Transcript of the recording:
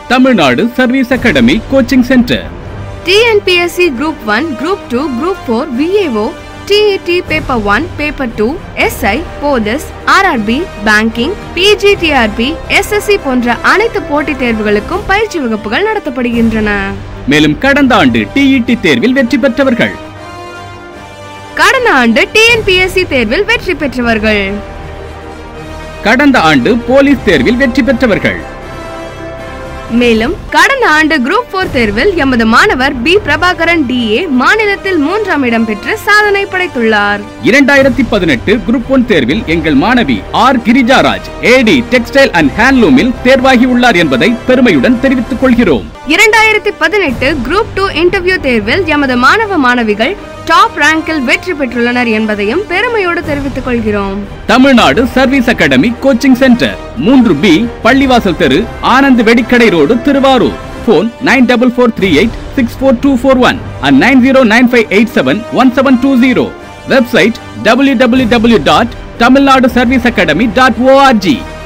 Tamil Nadu service academy coaching centre TNPSC group one group two group four VAO TET paper one paper two SI police RRB banking PGTRB SSC போன்ற அனைத்து போட்டித் தேர்வுகளுக்கும் பயிற்சி வகுப்புகள் நடத்தப்படுகின்றன மேலும் கடந்த ஆண்டு டிஇடி தேர்வில் வெற்றி பெற்றவர்கள் கடந்த ஆண்டு டிஎன்பிஎஸ்சி தேர்வில் வெற்றி பெற்றவர்கள் கடந்த ஆண்டு போலீஸ் தேர்வில் வெற்றி பெற்றவர்கள் மேலும் கடந்த ஆண்டு குரூப் போர் தேர்வில் எமது மாணவர் பி பிரபாகரன் டிஏ மாநிலத்தில் மூன்றாம் இடம் பெற்று சாதனை படைத்துள்ளார் இரண்டாயிரத்தி பதினெட்டு குரூப் ஒன் தேர்வில் எங்கள் மாணவி R Girijaraj AD textile and ஹேண்ட்லூமில் தேர்வாகி உள்ளார் என்பதை பெருமையுடன் தெரிவித்துக் கொள்கிறோம் இரண்டாயிரத்தி பதினெட்டு குரூப் டூ இன்டர்வியூ தேர்வில் எமது மாணவ மாணவிகள் டாப் ரேங்கில் வெற்றி பெற்றுள்ளனர் என்பதையும் பெருமையோடு தெரிவித்துக் கொள்கிறோம் Tamil Nadu service academy coaching centre மூன்று பி பள்ளிவாசல் தெரு Anand வெடிக்கடை road Thiruvarur phone nine double four three eight six four two four one and nine zero nine five eight seven one seven two zero website W W W dot Tamil Nadu service academy dot O R G